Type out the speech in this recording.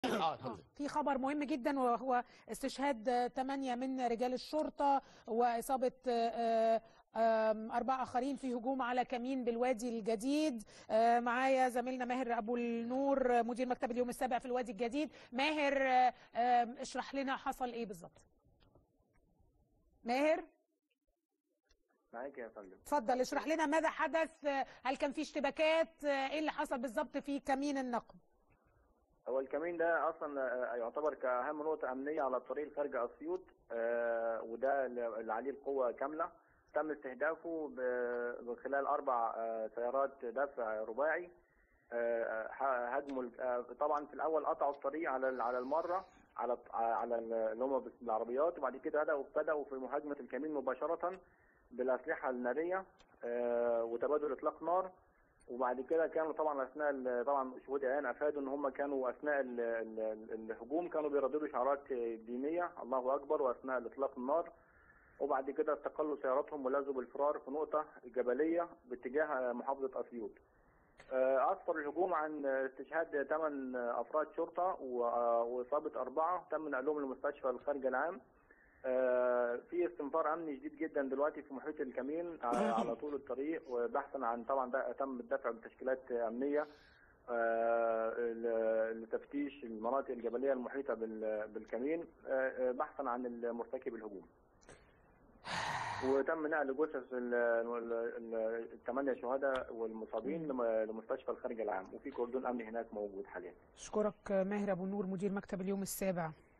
اه الحمد لله في خبر مهم جدا وهو استشهاد ثمانية من رجال الشرطة وإصابة آه، آم، أربعة آخرين في هجوم على كمين بالوادي الجديد آه، معايا زميلنا ماهر أبو النور آه، مدير مكتب اليوم السابع في الوادي الجديد ماهر آه، آم، اشرح لنا حصل إيه بالظبط ماهر معاك يا فندم اتفضل اشرح لنا ماذا حدث آه، هل كان في اشتباكات آه، ايه اللي حصل بالظبط في كمين النقب هو الكمين ده اصلا آه، يعتبر كاهم نقطه امنيه على الطريق الخارج اسيوط آه، وده اللي عليه القوه كامله تم استهدافه ب- من خلال اربع آه، سيارات دفع رباعي آه، ه- هاجموا ال- آه، طبعا في الاول قطعوا الطريق على ال- على المره على على ال- اللي هم بالعربيات وبعد كده بداوا بداوا في مهاجمه الكمين مباشره بالاسلحه الناريه آه، وتبادل اطلاق نار وبعد كده كانوا طبعا اثناء ال- طبعا شهود عيان افادوا ان هم كانوا اثناء ال- ال- الهجوم كانوا بيرددوا شعارات دينيه الله اكبر واثناء اطلاق النار وبعد كده استقلوا سياراتهم ولازوا بالفرار في نقطه جبليه باتجاه محافظه اسيوط. آه، اسفر الهجوم عن استشهاد ثمان افراد شرطه و- واصابه اربعه تم نقلهم لمستشفى الخارج العام. آه، في استنفار امني شديد جدا دلوقتي في محيط الكمين آه، على طول الطريق وبحثا عن طبعا ده تم الدفع بتشكيلات امنيه آه، ل- لتفتيش المناطق الجبليه المحيطه بال- بالكمين آه، آه، بحثا عن المرتكب الهجوم. وتم نقل جثث ال- ال- ال- الثمانيه شهداء والمصابين لم- لمستشفى الخارج العام وفي كردون امني هناك موجود حاليا. اشكرك ماهر ابو النور مدير مكتب اليوم السابع